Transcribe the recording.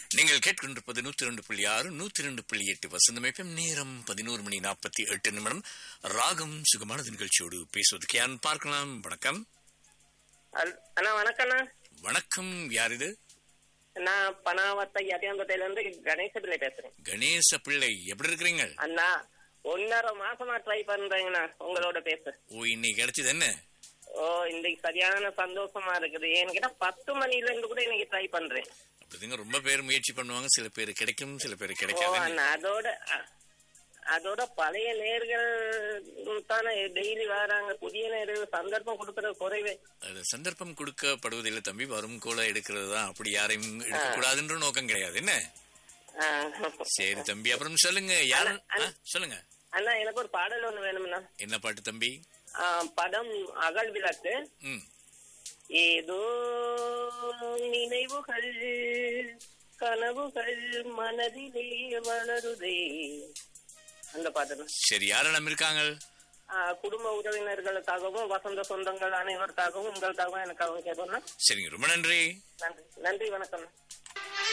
நீங்கள் கேட்கின்றிருப்பது நூத்தி ரெண்டு புள்ளி ஆறு நூத்தி ரெண்டு புள்ளி எட்டு வசந்தமைப்பம் நேரம் பதினோரு மணி நாற்பத்தி எட்டு நிமிடம் ராகம் சுகமானது நிகழ்ச்சியோடு பேசுவதற்கு யான் பார்க்கலாம் வணக்கம் அல்- அண்ணா வணக்கம்ண்ணா வணக்கம் யார் இது நான் பனாவத்தை யதியாந்தத்தையில இருந்து கணேச பிள்ளை பேசுறேன் கணேச பிள்ளை எப்படி இருக்கிறீங்க அண்ணா ஒன்னரை மாசமா ட்ரை பண்றேங்கண்ணா உங்களோட பேச ஓ இன்னைக்கு கிடைச்சது என்ன ஓ இன்னைக்கு சரியான சந்தோஷமா இருக்குது என்கிட்ட பத்து மணில இருந்து கூட இன்னைக்கு ட்ரை பண்றேன் அப்படிங்க ரொம்ப பேர் முயற்சி பண்ணுவாங்க சில பேர் கிடைக்கும் சில பேர் ஓ கிடைக்காது அண்ணா அதோட அ- அதோட பழைய நேர்கள் தானே டெய்லி வராங்க புதிய நேர்கள் சந்தர்ப்பம் கொடுக்கறது குறைவே அது சந்தர்ப்பம் கொடுக்கப்படுவதில்லை தம்பி வரும் கோல எடுக்கிறது தான் அப்படி யாரையும் எடுக்கக்கூடாதுன்ற நோக்கம் கிடையாது என்ன ஆ. சரி தம்பி அப்புறம் சொல்லுங்க யாரு ஆ, சொல்லுங்க அண்ணா எனக்கு ஒரு பாடல் ஒண்ணு வேணும்ண்ணா என்ன பாட்டு தம்பி ஆ, படம் அகல் விளக்கு ம் ஏதோ நினைவுகள் கனவுகள் மனதிலே வளருதே அந்த பாட்டு சரி யாரெல்லாம் இருக்காங்க குடும்ப உறவினர்களுக்காகவும் வசந்த சொந்தங்கள் அனைவருக்காகவும் உங்களுக்காகவும் எனக்காகவும் கேட்போம்னா சரிங்க ரொம்ப நன்றி நன்றி நன்றி வணக்கம்